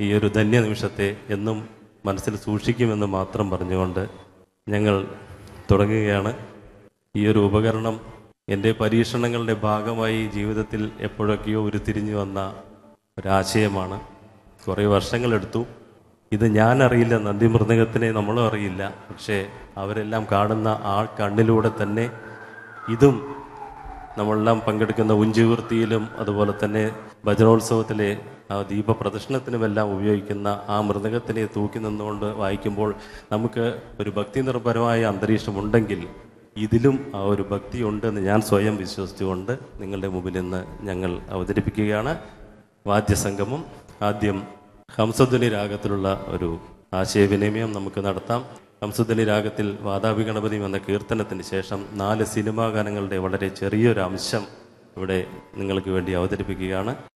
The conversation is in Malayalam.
ഈ ഒരു ധന്യ നിമിഷത്തെ എന്നും മനസ്സിൽ സൂക്ഷിക്കുമെന്ന് മാത്രം പറഞ്ഞുകൊണ്ട് ഞങ്ങൾ തുടങ്ങുകയാണ് ഈ ഒരു ഉപകരണം എൻ്റെ പരീക്ഷണങ്ങളുടെ ഭാഗമായി ജീവിതത്തിൽ എപ്പോഴൊക്കെയോ ഉരുത്തിരിഞ്ഞു വന്ന ഒരാശയമാണ് കുറേ വർഷങ്ങളെടുത്തു ഇത് ഞാൻ അറിയില്ല നന്ദി മൃദംഗത്തിനെ നമ്മളും അറിയില്ല പക്ഷേ അവരെല്ലാം കാണുന്ന ആ കണ്ണിലൂടെ തന്നെ ഇതും നമ്മളെല്ലാം പങ്കെടുക്കുന്ന ഉഞ്ചുവൃത്തിയിലും അതുപോലെ തന്നെ ഭജനോത്സവത്തിലെ ആ ദീപപ്രദർശനത്തിനുമെല്ലാം ഉപയോഗിക്കുന്ന ആ മൃദംഗത്തിനെ തൂക്കി നിന്നുകൊണ്ട് വായിക്കുമ്പോൾ നമുക്ക് ഒരു ഭക്തി നിർഭരമായ അന്തരീക്ഷമുണ്ടെങ്കിൽ ഇതിലും ആ ഒരു ഭക്തി ഉണ്ടെന്ന് ഞാൻ സ്വയം വിശ്വസിച്ചുകൊണ്ട് നിങ്ങളുടെ മുമ്പിൽ നിന്ന് ഞങ്ങൾ അവതരിപ്പിക്കുകയാണ് വാദ്യസംഗമം ആദ്യം ഹംസധ്വനി രാഗത്തിലുള്ള ഒരു ആശയവിനിമയം നമുക്ക് നടത്താം ഹംസധ്വനി രാഗത്തിൽ വാതാപി ഗണപതി എന്ന കീർത്തനത്തിന് ശേഷം നാല് സിനിമാ ഗാനങ്ങളുടെ വളരെ ചെറിയൊരു അംശം ഇവിടെ നിങ്ങൾക്ക് വേണ്ടി അവതരിപ്പിക്കുകയാണ്